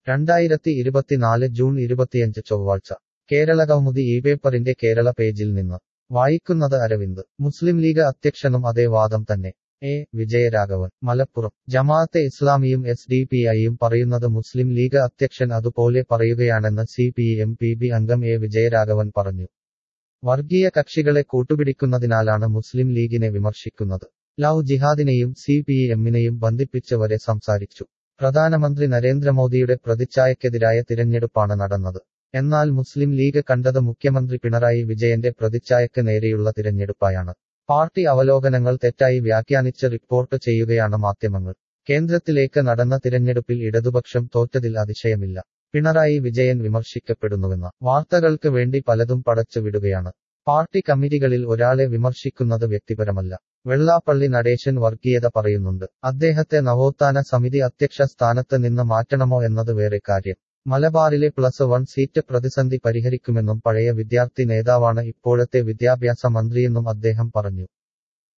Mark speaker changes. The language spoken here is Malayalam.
Speaker 1: രണ്ടായിരത്തി ഇരുപത്തിനാല് ജൂൺ ഇരുപത്തിയഞ്ച് ചൊവ്വാഴ്ച കേരള കൗമുദി ഈ പേപ്പറിന്റെ കേരള പേജിൽ നിന്ന് വായിക്കുന്നത് അരവിന്ദ് മുസ്ലിം ലീഗ് അധ്യക്ഷനും അതേ വാദം തന്നെ എ വിജയരാഘവൻ മലപ്പുറം ജമാഅത്തെ ഇസ്ലാമിയും എസ് ഡി പി ഐയും പറയുന്നത് മുസ്ലിം ലീഗ് അധ്യക്ഷൻ അതുപോലെ പറയുകയാണെന്ന് C P M P B അംഗം എ വിജയരാഘവൻ പറഞ്ഞു വർഗീയ കക്ഷികളെ കൂട്ടുപിടിക്കുന്നതിനാലാണ് മുസ്ലിം ലീഗിനെ വിമർശിക്കുന്നത് ലവ് ജിഹാദിനെയും സി പി എമ്മിനെയും ബന്ധിപ്പിച്ചവരെ സംസാരിച്ചു പ്രധാനമന്ത്രി നരേന്ദ്രമോദിയുടെ പ്രതിച്ഛായക്കെതിരായ തിരഞ്ഞെടുപ്പാണ് നടന്നത് എന്നാൽ മുസ്ലിം ലീഗ് കണ്ടത് മുഖ്യമന്ത്രി പിണറായി വിജയന്റെ പ്രതിച്ഛായക്ക് നേരെയുള്ള തിരഞ്ഞെടുപ്പായാണ് പാർട്ടി അവലോകനങ്ങൾ തെറ്റായി വ്യാഖ്യാനിച്ച് റിപ്പോർട്ട് ചെയ്യുകയാണ് മാധ്യമങ്ങൾ കേന്ദ്രത്തിലേക്ക് നടന്ന തിരഞ്ഞെടുപ്പിൽ ഇടതുപക്ഷം തോറ്റതിൽ അതിശയമില്ല പിണറായി വിജയൻ വിമർശിക്കപ്പെടുന്നുവെന്ന വാർത്തകൾക്ക് വേണ്ടി പലതും പടച്ചു വിടുകയാണ് പാർട്ടി കമ്മിറ്റികളിൽ ഒരാളെ വിമർശിക്കുന്നത് വ്യക്തിപരമല്ല വെള്ളാപ്പള്ളി നടേശൻ വർഗീയത പറയുന്നുണ്ട് അദ്ദേഹത്തെ നവോത്ഥാന സമിതി അധ്യക്ഷ സ്ഥാനത്ത് നിന്ന് മാറ്റണമോ എന്നത് വേറെ കാര്യം മലബാറിലെ പ്ലസ് വൺ സീറ്റ് പ്രതിസന്ധി പരിഹരിക്കുമെന്നും പഴയ വിദ്യാർത്ഥി നേതാവാണ് ഇപ്പോഴത്തെ വിദ്യാഭ്യാസ മന്ത്രിയെന്നും അദ്ദേഹം പറഞ്ഞു